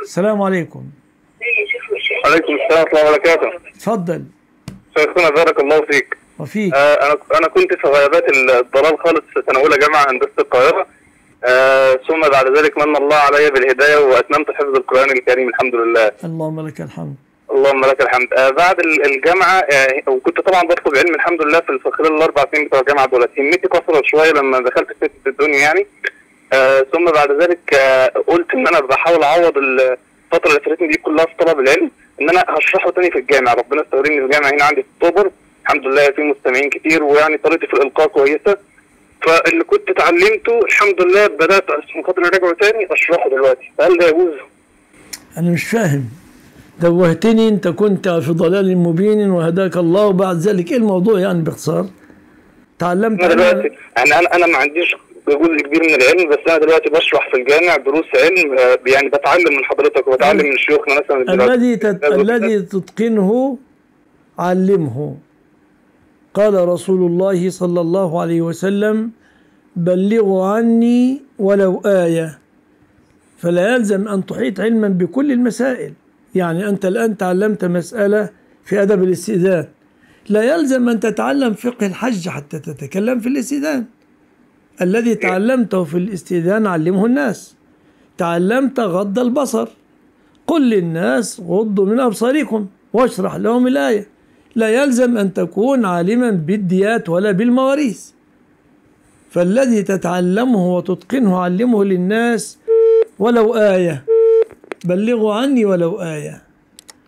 السلام عليكم عليكم السلام ورحمة الله وبركاته اتفضل شيخنا بارك الله فيك وفيك آه أنا أنا كنت في غيابات الضلال خالص في سنة أولى جامعة هندسة القاهرة آه ثم بعد ذلك من الله علي بالهداية وأتممت حفظ القرآن الكريم الحمد لله اللهم لك الحمد اللهم لك الحمد آه بعد ال- الجامعة آه وكنت طبعا بطلب علم الحمد لله في في خلال الأربع سنين بتوع الجامعة دول همتي قصرت شوية لما دخلت في فتنة الدنيا يعني آه ثم بعد ذلك آه قلت إن أنا بحاول أعوض الفترة اللي فاتتني دي كلها في طلب العلم إن أنا هشرحه تاني في الجامعة ربنا استخدمني في الجامعة هنا عندي في أكتوبر الحمد لله في مستمعين كتير ويعني طريقتي في الإلقاء كويسة فاللي كنت اتعلمته الحمد لله بدأت من فترة رجعه تاني أشرحه دلوقتي هل ده يجوز؟ أنا مش فاهم دوهتني أنت كنت في ضلال مبين وهداك الله وبعد ذلك إيه الموضوع يعني باختصار تعلمت انا أنا- دلوقتي يعني انا انا ما عنديش جزء كبير من العلم بس انا دلوقتي بشرح في الجامع دروس علم آه، يعني بتعلم من حضرتك وبتعلم من شيوخنا مثلا دلوقتي. الذي تت... الذي تتقنه علمه قال رسول الله صلى الله عليه وسلم بلغوا عني ولو آية فلا يلزم أن تحيط علما بكل المسائل يعني أنت الآن تعلمت مسألة في أدب الاستئذان لا يلزم أن تتعلم فقه الحج حتى تتكلم في الاستئذان الذي تعلمته في الاستئذان علمه الناس تعلمت غض البصر قل للناس غضوا من أبصاركم واشرح لهم الآية لا يلزم أن تكون عالما بالديات ولا بالمواريث فالذي تتعلمه وتتقنه علمه للناس ولو آية بلغوا عني ولو آية